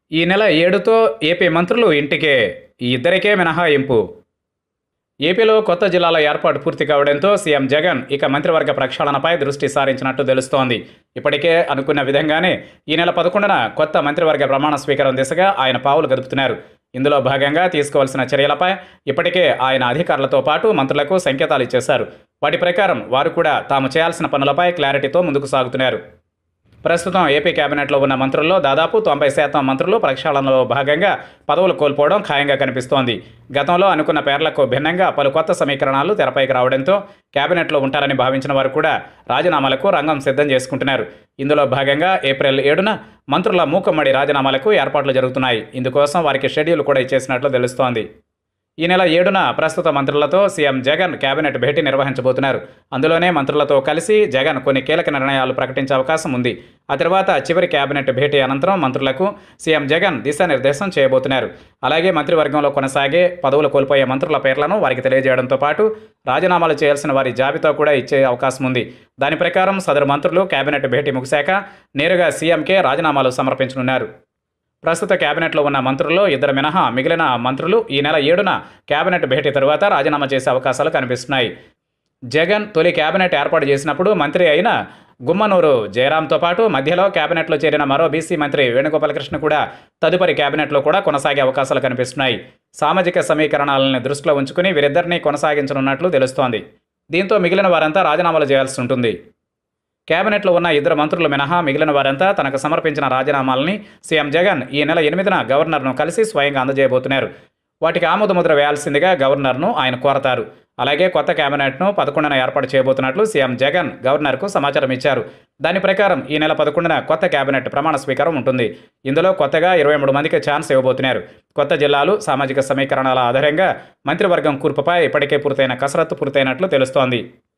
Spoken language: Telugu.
ఈ నెల ఏడుతో ఏపీ మంత్రులు ఇంటికే ఈ ఇద్దరికే మినహాయింపు ఏపీలో కొత్త జిల్లాల ఏర్పాటు పూర్తి కావడంతో సీఎం జగన్ ఇక మంత్రివర్గ ప్రక్షాళనపై దృష్టి సారించినట్టు తెలుస్తోంది ఇప్పటికే అనుకున్న విధంగానే ఈ నెల పదకొండున కొత్త మంత్రివర్గ ప్రమాణ స్వీకారం దిశగా ఆయన పావులు గదుపుతున్నారు ఇందులో భాగంగా తీసుకోవాల్సిన చర్యలపై ఇప్పటికే ఆయన అధికారులతో పాటు మంత్రులకు సంకేతాలు ఇచ్చేశారు వాటి ప్రకారం వారు కూడా తాము చేయాల్సిన పనులపై క్లారిటీతో ముందుకు సాగుతున్నారు ప్రస్తుతం ఏపీ కేబినెట్లో ఉన్న మంత్రుల్లో దాదాపు తొంభై శాతం మంత్రులు ప్రక్షాళనలో భాగంగా పదవులు కోల్పోవడం ఖాయంగా కనిపిస్తోంది గతంలో అనుకున్న పేర్లకు భిన్నంగా పలు కొత్త సమీకరణాలు తెరపైకి రావడంతో కేబినెట్లో ఉంటారని భావించిన వారు కూడా రాజీనామాలకు రంగం సిద్ధం చేసుకుంటున్నారు ఇందులో భాగంగా ఏప్రిల్ ఏడున మంత్రుల మూకమ్మడి రాజీనామాలకు ఏర్పాట్లు జరుగుతున్నాయి ఇందుకోసం వారికి షెడ్యూల్ కూడా ఇచ్చేసినట్లు తెలుస్తోంది ఈ నెల ఏడున ప్రస్తుత మంత్రులతో సీఎం జగన్ కేబినెట్ భేటీ నిర్వహించబోతున్నారు అందులోనే మంత్రులతో కలిసి జగన్ కొన్ని కీలక నిర్ణయాలు ప్రకటించే అవకాశం ఉంది ఆ తర్వాత చివరి కేబినెట్ భేటీ అనంతరం మంత్రులకు సీఎం జగన్ దిశానిర్దేశం చేయబోతున్నారు అలాగే మంత్రివర్గంలో కొనసాగే పదవులు కోల్పోయే మంత్రుల పేర్లను వారికి తెలియజేయడంతో పాటు రాజీనామాలు చేయాల్సిన వారి జాబితా కూడా ఇచ్చే అవకాశం ఉంది దాని ప్రకారం సదరు మంత్రులు కేబినెట్ భేటీ ముగిశాక నేరుగా సీఎంకే రాజీనామాలు సమర్పించనున్నారు ప్రస్తుత కేబినెట్లో ఉన్న మంత్రుల్లో ఇద్దరు మినహా మిగిలిన మంత్రులు ఈ నెల ఏడున కేబినెట్ భేటీ తరువాత రాజీనామా చేసే అవకాశాలు కనిపిస్తున్నాయి జగన్ తొలి కేబినెట్ ఏర్పాటు చేసినప్పుడు మంత్రి అయిన గుమ్మనూరు జయరాంతో పాటు మధ్యలో కేబినెట్లో చేరిన మరో బీసీ మంత్రి వేణుగోపాలకృష్ణ కూడా తదుపరి కేబినెట్లో కూడా కొనసాగే అవకాశాలు కనిపిస్తున్నాయి సామాజిక సమీకరణాలను దృష్టిలో ఉంచుకుని వీరిద్దరినీ కొనసాగించనున్నట్లు తెలుస్తోంది దీంతో మిగిలిన వారంతా రాజీనామాలు చేయాల్సి ఉంటుంది కేబినెట్లో ఉన్న ఇద్దరు మంత్రులు మినహా మిగిలిన వారంతా తనకు సమర్పించిన రాజీనామాలని సీఎం జగన్ ఈ నెల ఎనిమిదిన గవర్నర్ను కలిసి స్వయంగా అందజేయబోతున్నారు వాటికి ఆమోదముద్ర వేయాల్సిందిగా గవర్నర్ను ఆయన కోరతారు అలాగే కొత్త కేబినెట్ను పదకొండున ఏర్పాటు చేయబోతున్నట్లు సీఎం జగన్ గవర్నర్కు సమాచారం ఇచ్చారు దాని ప్రకారం ఈ నెల పదకొండున కొత్త కేబినెట్ ప్రమాణ స్వీకారం ఉంటుంది ఇందులో కొత్తగా ఇరవై మూడు మందికి ఛాన్స్ ఇవ్వబోతున్నారు కొత్త జిల్లాలు సామాజిక సమీకరణాల ఆధారంగా మంత్రివర్గం కూర్పుపై ఇప్పటికే పూర్తయిన కసరత్తు పూర్తయినట్లు తెలుస్తోంది